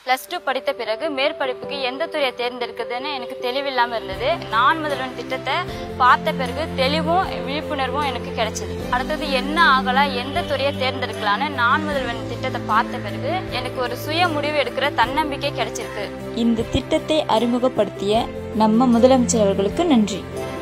plus two படித்த பிறகு மேற்படிப்புக்கு எந்த துறையை தேர்ந்தெடுக்குதுன்னு எனக்கு தெளிவில்லாம இருந்தது நான் முதல்வன் திட்டத்தை பார்த்த பிறகு தெளிவும் விழிப்புணர்வும் எனக்கு கிடைச்சது அடுத்தது என்ன ஆகலாம் எந்த துறையை தேர்ந்தெடுக்கலான்னு நான் முதல்வன் திட்டத்தை பார்த்த பிறகு எனக்கு ஒரு சுய முடிவு எடுக்கிற தன்னம்பிக்கை கிடைச்சிருக்கு இந்த திட்டத்தை அறிமுகப்படுத்திய நம்ம முதலமைச்சர் அவர்களுக்கு நன்றி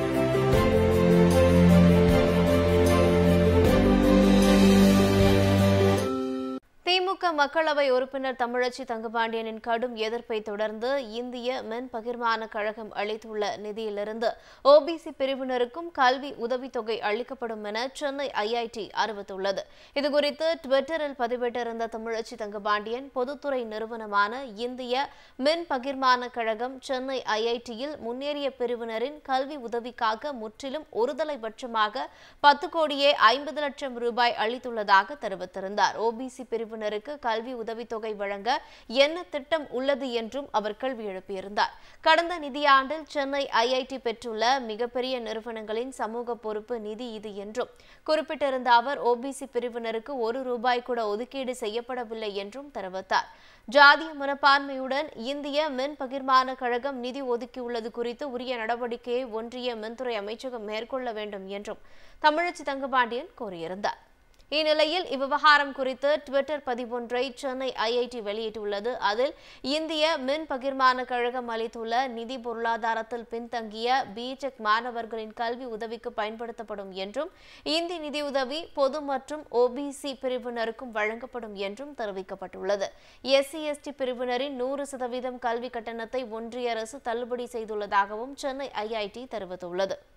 திமுக மக்களவை உறுப்பினர் தமிழச்சி தங்கபாண்டியனின் கடும் எதிர்ப்பை தொடர்ந்து இந்திய மின் பகிர்மான கழகம் அளித்துள்ள நிதியிலிருந்து ஓபிசி பிரிவினருக்கும் கல்வி உதவித்தொகை அளிக்கப்படும் என சென்னை ஐஐடி அறிவித்துள்ளது இதுகுறித்து டுவிட்டரில் பதிவிட்டிருந்த தமிழச்சி தங்கபாண்டியன் பொதுத்துறை நிறுவனமான இந்திய மின் பகிர்மான கழகம் சென்னை ஐஐடியில் முன்னேறிய பிரிவினரின் கல்வி உதவிக்காக முற்றிலும் ஒருதலைபட்சமாக பத்து கோடியே ஐம்பது லட்சம் ரூபாய் அளித்துள்ளதாக தெரிவித்திருந்தார் ஓபிசி பிரிவினருக்கு கல்வி உதவித்தொகை வழங்க என்ன திட்டம் உள்ளது என்றும் அவர் கேள்வி எழுப்பியிருந்தார் கடந்த நிதியாண்டில் சென்னை ஐஐடி பெற்றுள்ள மிகப்பெரிய நிறுவனங்களின் சமூக பொறுப்பு நிதி இது என்றும் குறிப்பிட்டிருந்த அவர் ஓபிசி பிரிவினருக்கு ஒரு ரூபாய் கூட ஒதுக்கீடு செய்யப்படவில்லை என்றும் தெரிவித்தார் ஜாதிய மனப்பான்மையுடன் இந்திய மின் பகிர்மான கழகம் நிதி ஒதுக்கியுள்ளது குறித்து உரிய நடவடிக்கையை ஒன்றிய மின்துறை அமைச்சகம் மேற்கொள்ள வேண்டும் என்றும் தமிழச்சி தங்கபாண்டியன் கூறியிருந்தார் இந்நிலையில் இவ்விவகாரம் குறித்து டுவிட்டர் பதிவொன்றை சென்னை ஐஐடி வெளியிட்டுள்ளது அதில் இந்திய மின் பகிர்மான கழகம் அளித்துள்ள நிதி பொருளாதாரத்தில் பின்தங்கிய பிடெக் மாணவர்களின் கல்வி உதவிக்கு பயன்படுத்தப்படும் என்றும் இந்தி நிதியுதவி பொது மற்றும் ஓபிசி பிரிவினருக்கும் வழங்கப்படும் என்றும் தெரிவிக்கப்பட்டுள்ளது எஸ்சி எஸ்டி பிரிவினரின் நூறு சதவீதம் கல்வி கட்டணத்தை ஒன்றிய அரசு தள்ளுபடி செய்துள்ளதாகவும் சென்னை ஐஐடி தெரிவித்துள்ளது